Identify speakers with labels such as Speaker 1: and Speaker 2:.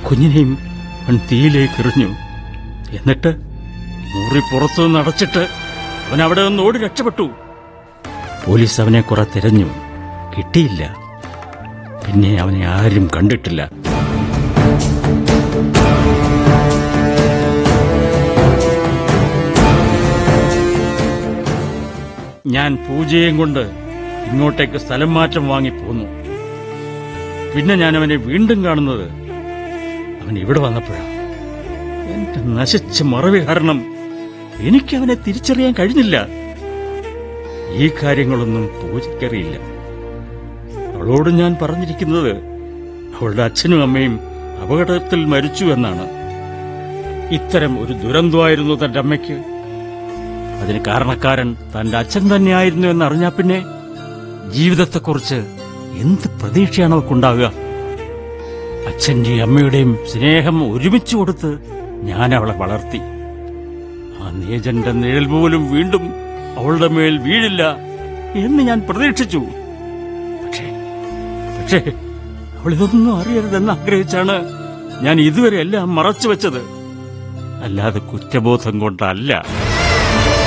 Speaker 1: കുഞ്ഞിനെയും അവൻ തീയിലേക്ക് എറിഞ്ഞു എന്നിട്ട് മുറി പുറത്തു നിന്ന് അടച്ചിട്ട് അവൻ അവിടെ നിന്ന് ഓടി രക്ഷപ്പെട്ടു പോലീസ് അവനെ കുറെ തിരഞ്ഞു കിട്ടിയില്ല പിന്നെ അവനെ ആരും കണ്ടിട്ടില്ല ഞാൻ പൂജയും കൊണ്ട് ഇങ്ങോട്ടേക്ക് സ്ഥലം മാറ്റം വാങ്ങി പോന്നു പിന്നെ ഞാൻ അവനെ വീണ്ടും കാണുന്നത് അവൻ ഇവിടെ വന്നപ്പോഴാണ് എന്റെ നശിച്ച മറവി കാരണം എനിക്ക് അവനെ തിരിച്ചറിയാൻ കഴിഞ്ഞില്ല ഈ കാര്യങ്ങളൊന്നും പൂജയ്ക്കറിയില്ല അവളോട് ഞാൻ പറഞ്ഞിരിക്കുന്നത് അവളുടെ അച്ഛനും അമ്മയും അപകടത്തിൽ മരിച്ചു എന്നാണ് ഇത്തരം ഒരു ദുരന്തമായിരുന്നു തന്റെ അമ്മയ്ക്ക് അതിന് കാരണക്കാരൻ തന്റെ അച്ഛൻ തന്നെയായിരുന്നു എന്നറിഞ്ഞാ പിന്നെ ജീവിതത്തെക്കുറിച്ച് എന്ത് പ്രതീക്ഷയാണ് അവൾക്കുണ്ടാവുക അച്ഛന്റെയും അമ്മയുടെയും സ്നേഹം ഒരുമിച്ച് കൊടുത്ത് ഞാൻ അവളെ വളർത്തി ആ നീജന്റെ നിഴൽ പോലും വീണ്ടും അവളുടെ മേൽ വീഴില്ല എന്ന് ഞാൻ പ്രതീക്ഷിച്ചു പക്ഷേ പക്ഷേ അവൾ ഇതൊന്നും അറിയരുതെന്ന് ആഗ്രഹിച്ചാണ് ഞാൻ ഇതുവരെ എല്ലാം മറച്ചു വെച്ചത് അല്ലാതെ കുറ്റബോധം കൊണ്ടല്ല